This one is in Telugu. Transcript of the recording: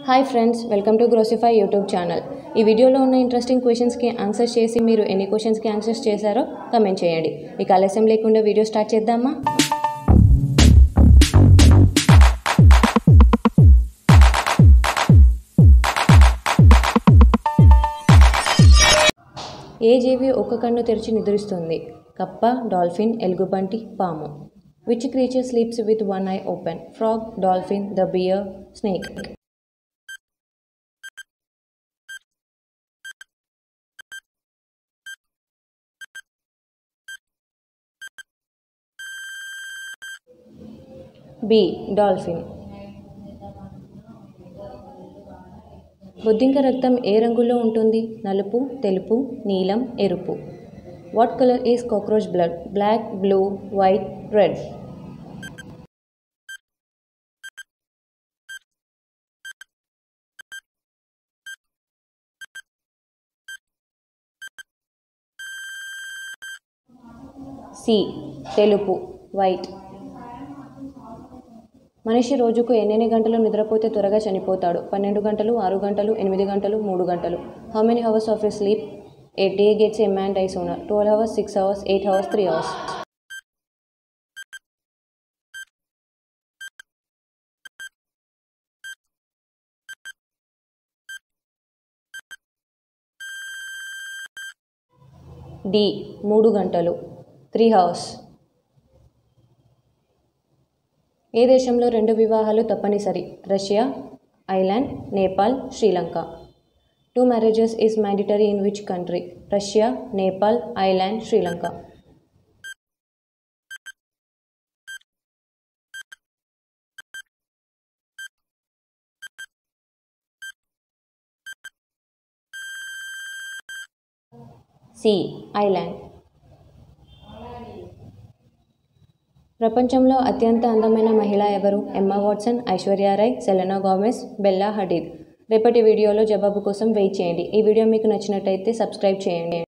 hi friends welcome to Grocify YouTube channel ఈ వీడియోలో ఉన్న ఇంట్రెస్టింగ్ క్వశ్చన్స్కి ఆన్సర్స్ చేసి మీరు ఎన్ని క్వశ్చన్స్కి ఆన్సర్స్ చేశారో కమెంట్ చేయండి ఇక ఆలస్యం లేకుండా వీడియో స్టార్ట్ చేద్దామా ఏ జీవి ఒక్క కన్ను తెరిచి నిద్రిస్తుంది కప్ప డాల్ఫిన్ ఎలుగుబంటి పాము which creature sleeps with one eye open frog dolphin the bear snake B dolphin బొద్దింక రక్తం ఏ రంగులో ఉంటుంది నలుపు తెలుపు నీలం ఎరుపు what colour is cockroach blood black blue white red C తెలుపు వైట్ మనిషి రోజుకు ఎన్నెన్ని గంటలు నిద్రపోతే త్వరగా చనిపోతాడు పన్నెండు గంటలు ఆరు గంటలు ఎనిమిది గంటలు మూడు గంటలు how many hours of a sleep a day gets a man dies owner twelve hours six hours eight hours three hours D మూడు గంటలు త్రీ అవర్స్ ఏ దేశంలో రెండు వివాహాలు తప్పనిసరి Russia island Nepal Sri Lanka two marriages is mandatory in which country Russia Nepal island Sri Lanka C island ప్రపంచంలో అత్యంత అందమైన మహిళ ఎవరు Emma Watson Aishwarya Rai Selena Gomez Bella Hadid రేపటి వీడియోలో జవాబు కోసం వెయిట్ చేయండి ఈ వీడియో మీకు నచ్చినట్టయితే సబ్స్క్రైబ్ చేయండి